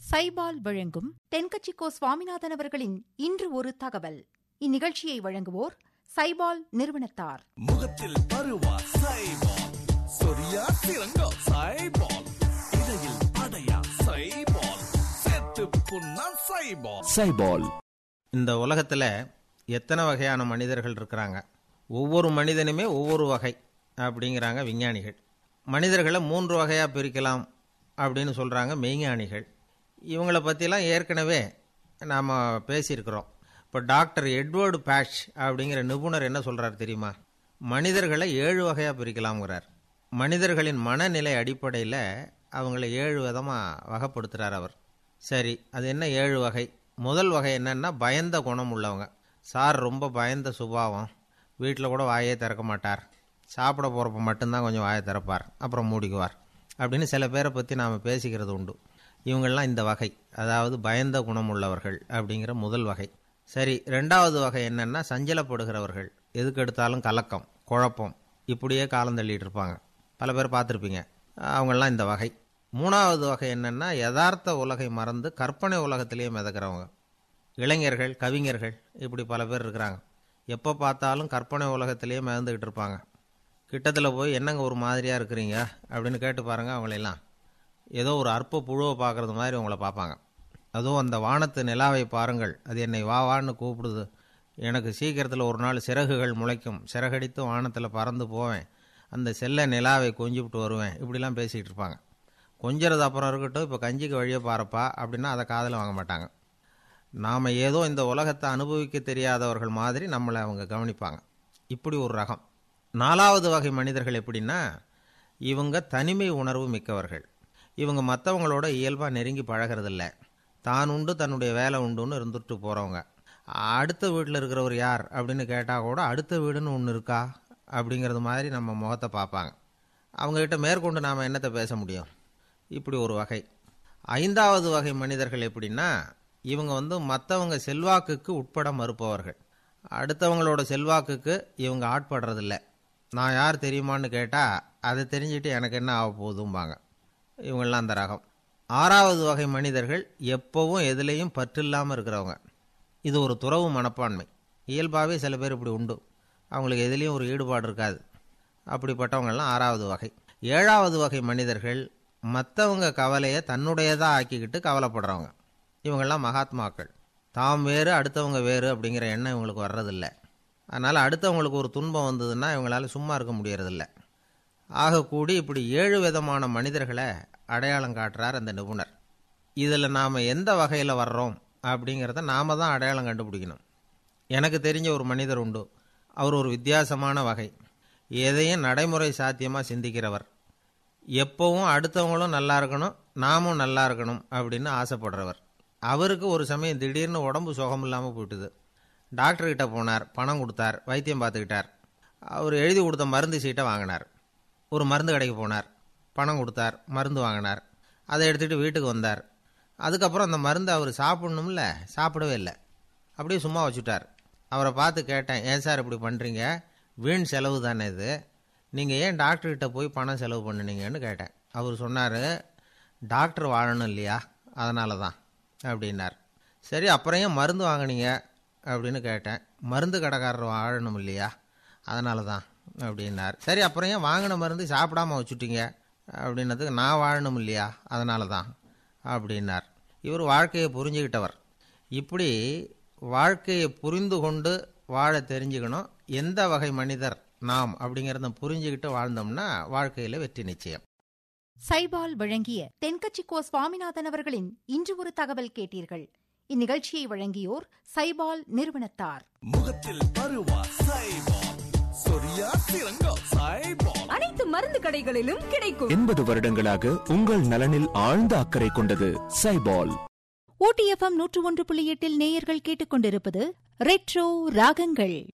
சைபால் வழங்கும் தென்கட்சிக்கோ சுவாமிநாதன் அவர்களின் இன்று ஒரு தகவல் இந்நிகழ்ச்சியை வழங்குவோர் சைபால் நிறுவனத்தார் முகத்தில் பருவா சைபால் சொரியா சிறங்கோ சைபால் இடையில் படையா சைபால் செத்து புண்ணா சைபால் சைபால் இந்த உலகத்தில் எத்தனை வகையான மனிதர்கள் இருக்கிறாங்க ஒவ்வொரு மனிதனுமே ஒவ்வொரு வகை அப்படிங்கிறாங்க விஞ்ஞானிகள் மனிதர்களை மூன்று வகையாக பிரிக்கலாம் அப்படின்னு சொல்கிறாங்க மெய்ஞானிகள் இவங்கள பற்றிலாம் ஏற்கனவே நாம் பேசியிருக்கிறோம் இப்போ டாக்டர் எட்வர்டு பேஷ் அப்படிங்கிற நிபுணர் என்ன சொல்கிறார் தெரியுமா மனிதர்களை ஏழு வகையாக பிரிக்கலாம்ங்கிறார் மனிதர்களின் மனநிலை அடிப்படையில் அவங்கள ஏழு விதமாக வகைப்படுத்துகிறார் அவர் சரி அது என்ன ஏழு வகை முதல் வகை என்னன்னா பயந்த குணம் உள்ளவங்க சார் ரொம்ப பயந்த சுபாவம் வீட்டில் கூட வாயே திறக்க மாட்டார் சாப்பிட போகிறப்ப மட்டும்தான் கொஞ்சம் வாயை திறப்பார் அப்புறம் மூடிக்குவார் அப்படின்னு சில பேரை பற்றி நாம் பேசிக்கிறது உண்டு இவங்கெல்லாம் இந்த வகை அதாவது பயந்த குணம் உள்ளவர்கள் அப்படிங்கிற முதல் வகை சரி ரெண்டாவது வகை என்னென்னா சஞ்சலப்படுகிறவர்கள் எதுக்கு எடுத்தாலும் கலக்கம் குழப்பம் இப்படியே காலம் தள்ளிட்டு இருப்பாங்க பல பேர் பார்த்துருப்பீங்க அவங்கெல்லாம் இந்த வகை மூணாவது வகை என்னென்னா யதார்த்த உலகை மறந்து கற்பனை உலகத்திலேயே மிதக்கிறவங்க இளைஞர்கள் கவிஞர்கள் இப்படி பல பேர் இருக்கிறாங்க எப்போ பார்த்தாலும் கற்பனை உலகத்திலேயே மிதந்துக்கிட்டு இருப்பாங்க கிட்டத்தில் போய் என்னங்க ஒரு மாதிரியாக இருக்கிறீங்க அப்படின்னு கேட்டு பாருங்கள் அவங்களெல்லாம் ஏதோ ஒரு அற்ப புழுவை பார்க்குறது மாதிரி உங்களை பார்ப்பாங்க அதுவும் அந்த வானத்து நிலாவை பாருங்கள் அது என்னை வா வான்னு கூப்பிடுது எனக்கு சீக்கிரத்தில் ஒரு நாள் சிறகுகள் முளைக்கும் சிறகடித்து வானத்தில் பறந்து போவேன் அந்த செல்ல நிலாவை கொஞ்சிவிட்டு வருவேன் இப்படிலாம் பேசிகிட்டு இருப்பாங்க கொஞ்சிறது அப்புறம் இருக்கட்டும் இப்போ கஞ்சிக்கு வழியே பாருப்பா அப்படின்னா அதை காதில் வாங்க மாட்டாங்க நாம் ஏதோ இந்த உலகத்தை அனுபவிக்க தெரியாதவர்கள் மாதிரி நம்மளை அவங்க கவனிப்பாங்க இப்படி ஒரு ரகம் நாலாவது வகை மனிதர்கள் எப்படின்னா இவங்க தனிமை உணர்வு மிக்கவர்கள் இவங்க மற்றவங்களோட இயல்பாக நெருங்கி பழகிறதில்ல தான் உண்டு தன்னுடைய வேலை உண்டுன்னு இருந்துட்டு போகிறவங்க அடுத்த வீட்டில் இருக்கிறவர் யார் அப்படின்னு கேட்டால் கூட அடுத்த வீடுன்னு ஒன்று இருக்கா அப்படிங்கிறது மாதிரி நம்ம முகத்தை பார்ப்பாங்க அவங்ககிட்ட மேற்கொண்டு நாம் என்னத்தை பேச முடியும் இப்படி ஒரு வகை ஐந்தாவது வகை மனிதர்கள் எப்படின்னா இவங்க வந்து மற்றவங்க செல்வாக்குக்கு உட்பட மறுப்பவர்கள் அடுத்தவங்களோட செல்வாக்குக்கு இவங்க ஆட்படுறதில்ல நான் யார் தெரியுமான்னு கேட்டால் அதை தெரிஞ்சுட்டு எனக்கு என்ன ஆக போகுதும்பாங்க இவங்கெல்லாம் அந்த ரகம் ஆறாவது வகை மனிதர்கள் எப்போவும் எதுலேயும் பற்றில்லாமல் இருக்கிறவங்க இது ஒரு துறவு மனப்பான்மை இயல்பாகவே சில பேர் இப்படி உண்டு அவங்களுக்கு எதுலேயும் ஒரு ஈடுபாடு இருக்காது அப்படிப்பட்டவங்கெல்லாம் ஆறாவது வகை ஏழாவது வகை மனிதர்கள் மற்றவங்க கவலையை தன்னுடையதாக ஆக்கிக்கிட்டு கவலைப்படுறவங்க இவங்கெல்லாம் மகாத்மாக்கள் தாம் வேறு அடுத்தவங்க வேறு அப்படிங்கிற எண்ணம் இவங்களுக்கு வர்றதில்ல அதனால் அடுத்தவங்களுக்கு ஒரு துன்பம் வந்ததுன்னா இவங்களால சும்மா இருக்க முடியறதில்ல ஆக கூடி இப்படி ஏழு விதமான மனிதர்களை அடையாளம் காட்டுறார் அந்த நிபுணர் இதில் நாம் எந்த வகையில் வர்றோம் அப்படிங்கிறத நாம் தான் அடையாளம் கண்டுபிடிக்கணும் எனக்கு தெரிஞ்ச ஒரு மனிதர் உண்டு அவர் ஒரு வித்தியாசமான வகை எதையும் நடைமுறை சாத்தியமாக சிந்திக்கிறவர் எப்போவும் அடுத்தவங்களும் நல்லா இருக்கணும் நாமும் நல்லா இருக்கணும் அப்படின்னு ஆசைப்படுறவர் அவருக்கு ஒரு சமயம் திடீர்னு உடம்பு சுகம் இல்லாமல் போயிட்டுது டாக்டர்கிட்ட போனார் பணம் கொடுத்தார் வைத்தியம் பார்த்துக்கிட்டார் அவர் எழுதி கொடுத்த மருந்து சீட்டை வாங்கினார் ஒரு மருந்து கடைக்கு போனார் பணம் கொடுத்தார் மருந்து வாங்கினார் அதை எடுத்துகிட்டு வீட்டுக்கு வந்தார் அதுக்கப்புறம் அந்த மருந்து அவர் சாப்பிட்ணும்ல சாப்பிடவே இல்லை அப்படியே சும்மா வச்சுட்டார் அவரை பார்த்து கேட்டேன் ஏன் சார் இப்படி பண்ணுறீங்க வீண் செலவு தானே இது நீங்கள் ஏன் டாக்டர்கிட்ட போய் பணம் செலவு பண்ணுனீங்கன்னு கேட்டேன் அவர் சொன்னார் டாக்டர் வாழணும் இல்லையா அதனால தான் அப்படின்னார் சரி அப்புறம் ஏன் மருந்து வாங்கினீங்க அப்படின்னு கேட்டேன் மருந்து கடைக்காரர் வாழணும் இல்லையா அதனால தான் அப்படின்னார் சரி அப்புறம் ஏன் வாங்கின மருந்து சாப்பிடாம வச்சுட்டீங்க அப்படின்னதுக்கு நான் வாழணும் இல்லையா அதனால தான் அப்படின்னார் இவர் வாழ்க்கையை புரிஞ்சுக்கிட்டவர் இப்படி வாழ்க்கையை புரிந்து கொண்டு வாழ தெரிஞ்சுக்கணும் எந்த வகை மனிதர் நாம் அப்படிங்கிறத புரிஞ்சுக்கிட்டு வாழ்ந்தோம்னா வாழ்க்கையில் வெற்றி நிச்சயம் சைபால் வழங்கிய தென்கட்சிக்கோ சுவாமிநாதன் அவர்களின் இன்று ஒரு தகவல் கேட்டீர்கள் இந்நிகழ்ச்சியை வழங்கியோர் சைபால் நிறுவனத்தார் முகத்தில் பருவா சைபால் சொரியா சிறங்கோ சைபால் அனைத்து மருந்து கடைகளிலும் கிடைக்கும் எண்பது வருடங்களாக உங்கள் நலனில் ஆழ்ந்த அக்கறை கொண்டது சைபால் ஓடிஎஃப்எம் நூற்று ஒன்று புள்ளி எட்டில் நேயர்கள் கேட்டுக்கொண்டிருப்பது ரெட்ரோ ராகங்கள்